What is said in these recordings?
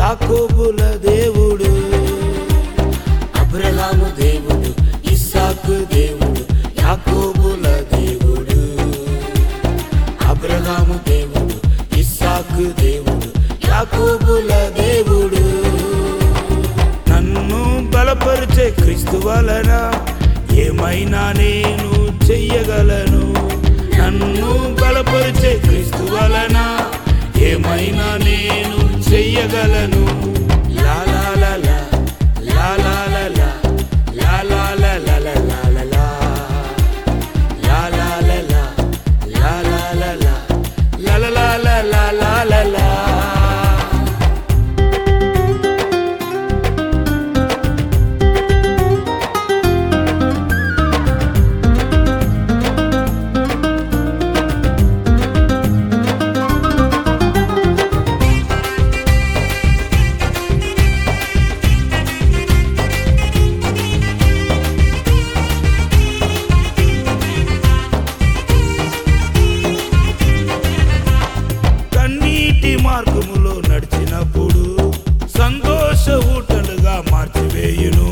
యాకోబుల దేవుడు అబ్రహాము దేవుడు ఇస్సాకు దేవుడు యాకోబుల దేవుడు అబ్రహాము దేవుడు ఇస్సాకు దేవుడు యాకోబుల దేవుడు నన్ను బలపరిచే క్రీస్తు వలన ఏమైనా నేను చెయ్యగలను నన్ను బలపరిచే క్రీస్తు వలన ఏమైనా నేను చెయ్యగలను లా లా లా లా, లా లా లా లా, లా లా లా లా లా లా లా లా. లా లా లా లా, లా లా లా లా, లా లా లా లా లా లా లా లా. కన్నీటి మార్గములో నడిచినప్పుడు సంతోష ఊటలుగా మార్చివేయును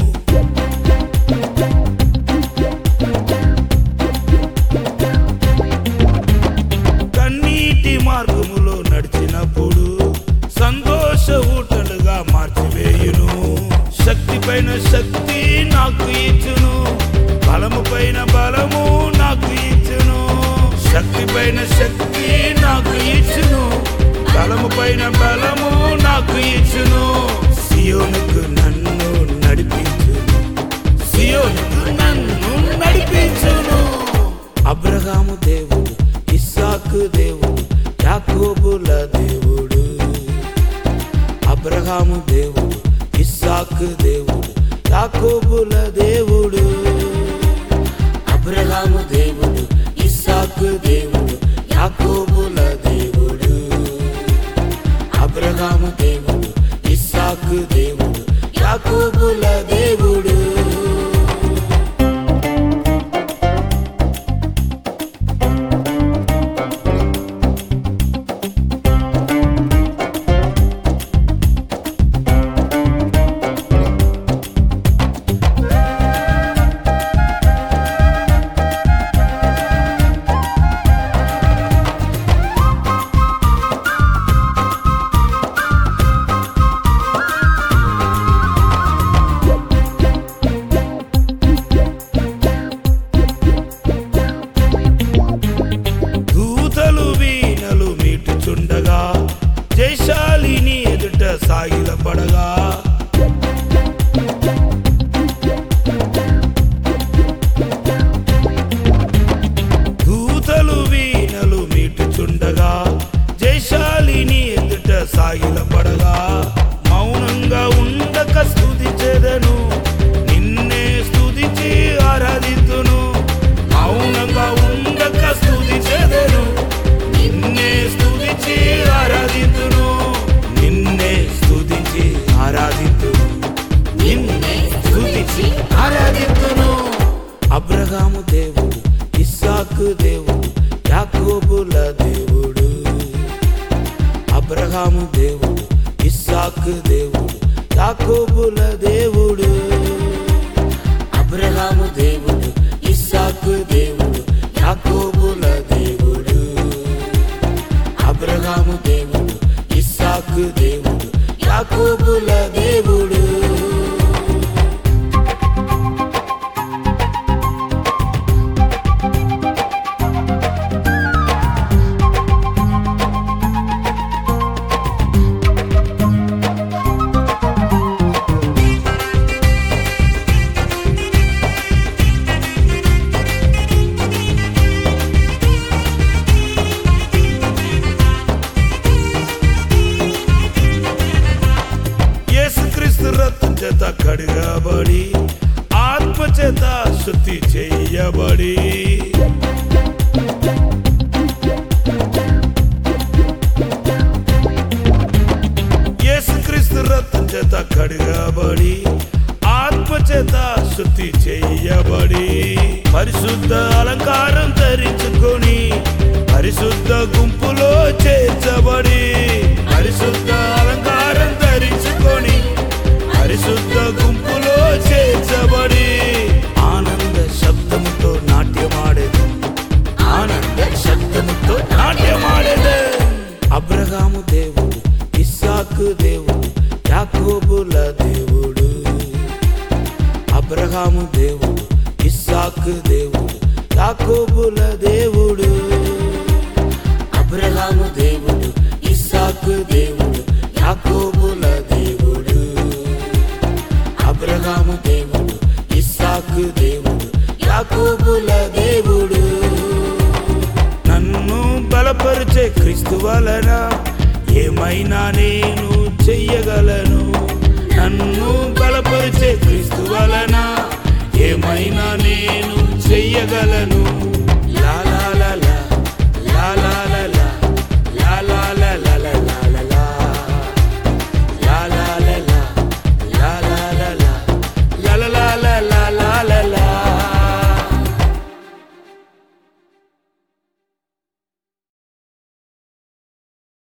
కన్నీటి మార్గములో నడిచినప్పుడు సంతోష ఊటలుగా మార్చివేయును శక్తి పైన శక్తి నాకు ఇచ్చును బలము పైన బలము నాకు ఇచ్చును శక్తి పైన శక్తి నాకు ఇచ్చును బలము పైన బలము నాకు ఇచ్చును సియోనుకు నన్ను నడిపించును సియోనుకు నన్ను నడిపించును అబ్రహాము దేవుడు ఇస్సాకు దేవుడు యాకోబుల దేవుడు అబ్రహాము దేవుడు ఇస్సాకు దేవుడు యాకోబుల దేవుడు అబ్రహాము దేవుడు ఇస్సాకు దేవుడు యాకోబుల దేవుడు అబ్రహాము దేవుడు ఇస్సాకు దేవుడు యాకోబుల దేవుడు దూతలు వీణలు మీటుచుండగా జయశాలిని ఎదుట సాగిలపడగా దూతలు వీణలు మీటుచుండగా జయశాలిని ఎదుట సాగిలపడగా మౌనంగా ఉండక స్తుతించెదను నిన్నే స్తుతించి ఆరాధితును మౌనంగా ఉండక స్తుతించెదను నిన్నే స్తుతించి ఆరాధితును నిన్నే స్తుతించి ఆరాధితును నిన్నే స్తుతించి ఆరాధితును అబ్రహాము దేవుడు ఇస్సాకు దేవుడు యాకోబుల దేవుడు అబ్రహాము దేవుడు ఇస్సాకు దేవుడు యాకోబుల దేవుడు అబ్రహాము దేవుడు ఇస్సాకు దేవుడు యాకోబుల దేవుడు అబ్రహాము దేవుడు ఇస్సాకు దేవుడు యాకోబుల దేవుడు యేసుక్రీస్తు రక్తం చేత కడిగబడి ఆత్మ చేత శుద్ధి చేయబడి యేసుక్రీస్తు రక్తం చేత కడిగబడి ఆత్మ చేత శుద్ధి చేయబడి పరిశుద్ధ అలంకారం ధరించుకొని పరిశుద్ధ గుంపులో చేర్చబడి పరిశుద్ధ అలంకారం ధరించుకొని యాకోబుల దేవుడు అబ్రహాము దేవుడు ఇస్సాకు దేవుడు యాకోబుల దేవుడు అబ్రహాము దేవుడు ఇస్సాకు దేవుడు యాకోబుల దేవుడు అబ్రహాము దేవుడు ఇస్సాకు దేవుడు యాకోబుల దేవుడు నన్ను బలపరిచే క్రీస్తు వలన ఏమైనా నేను చెయ్యగలను నన్ను బలపరిచే క్రీస్తు వలన ఏమైనా